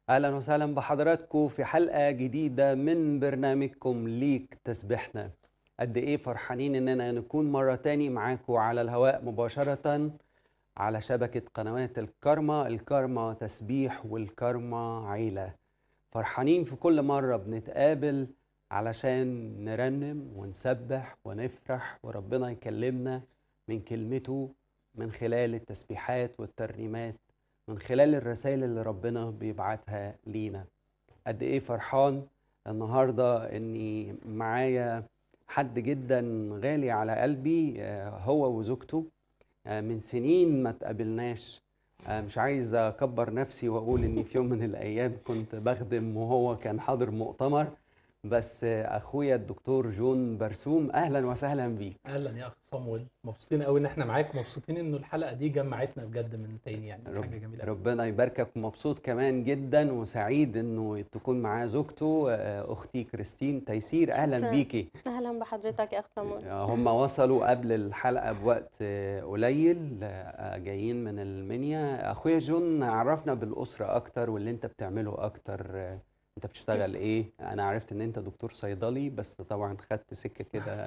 اهلا وسهلا بحضراتكم في حلقه جديده من برنامجكم ليك تسبحنا قد ايه فرحانين اننا نكون مره تاني معاكم على الهواء مباشره على شبكه قنوات الكرمة الكرمة تسبيح والكرمة عيله فرحانين في كل مره بنتقابل علشان نرنم ونسبح ونفرح وربنا يكلمنا من كلمته من خلال التسبيحات والترنيمات من خلال الرسائل اللي ربنا بيبعتها لينا قد ايه فرحان النهارده اني معايا حد جدا غالي على قلبي آه، هو وزوجته آه، من سنين ما تقابلناش آه، مش عايز اكبر نفسي واقول اني في يوم من الايام كنت بخدم وهو كان حاضر مؤتمر بس آه، اخويا الدكتور جون برسوم اهلا وسهلا بيك اهلا يا اخ صامويل مبسوطين قوي ان احنا معاك مبسوطين انه الحلقه دي جمعتنا بجد من تاني يعني رب حاجه جميله قوي ربنا يباركك ومبسوط كمان جدا وسعيد انه تكون معاه زوجته آه، اختي كريستين تيسير اهلا شكراً. بيكي اهلا بحضرتك يا اخ صامول هم وصلوا قبل الحلقه بوقت آه، قليل آه، جايين من المنيا اخويا جون عرفنا بالاسره اكتر واللي انت بتعمله اكتر آه، انت بتشتغل ايه انا عرفت ان انت دكتور صيدلي بس طبعا خدت سكه كده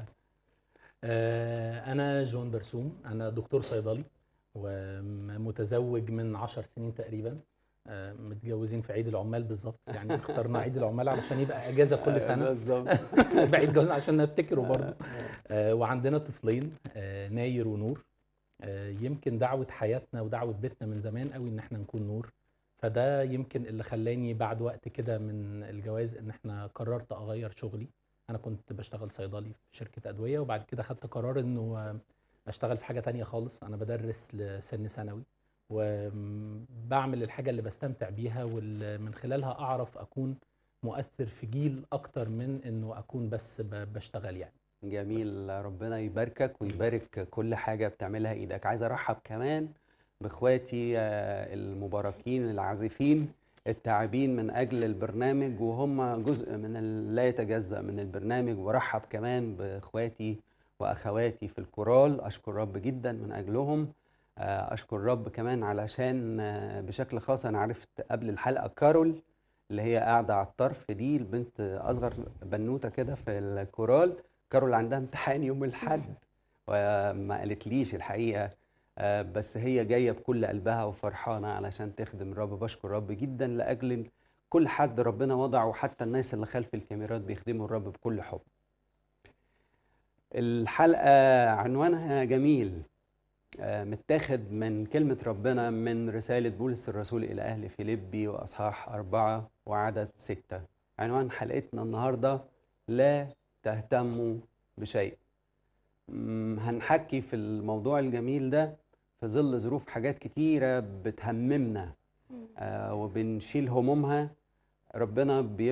آه انا جون برسوم انا دكتور صيدلي ومتزوج من عشر سنين تقريبا آه متجوزين في عيد العمال بالظبط يعني اخترنا عيد العمال علشان يبقى اجازه كل سنه بالظبط بعيد جوازنا عشان نفتكره برضه آه وعندنا طفلين آه ناير ونور آه يمكن دعوة حياتنا ودعوة بيتنا من زمان قوي ان احنا نكون نور فده يمكن اللي خلاني بعد وقت كده من الجواز ان احنا قررت اغير شغلي انا كنت بشتغل صيدلي في شركة ادوية وبعد كده خدت قرار انه آه، اشتغل في حاجة تانية خالص انا بدرس لسن ثانوي وبعمل الحاجة اللي بستمتع بيها ومن خلالها اعرف اكون مؤثر في جيل اكتر من انه اكون بس ب- بشتغل يعني جميل ربنا يباركك ويبارك كل حاجة بتعملها ايدك عايز ارحب كمان باخواتي آه، المباركين العازفين التاعبين من اجل البرنامج وهم جزء من ال- لا يتجزأ من البرنامج وارحب كمان باخواتي واخواتي في الكورال اشكر رب جدا من اجلهم آه، اشكر رب كمان علشان آه، بشكل خاص انا عرفت قبل الحلقة كارول اللي هي قاعدة على الطرف دي البنت اصغر بنوتة كده في الكورال كارول عندها امتحان يوم الحد وما قالتليش الحقيقة آه، بس هي جاية بكل قلبها وفرحانة علشان تخدم الرب بشكر الرب جدا لأجل كل حد ربنا وضعه حتى الناس اللي خلف الكاميرات بيخدموا الرب بكل حب الحلقة عنوانها جميل آه، متاخد من كلمة ربنا من رسالة بولس الرسول إلى أهل فيليبي وأصحاح أربعة وعدد ستة عنوان حلقتنا النهاردة لا تهتموا بشيء مم، هنحكي في الموضوع الجميل ده في ظل ظروف حاجات كتيرة بتهممنا آه، وبنشيل همومها ربنا بي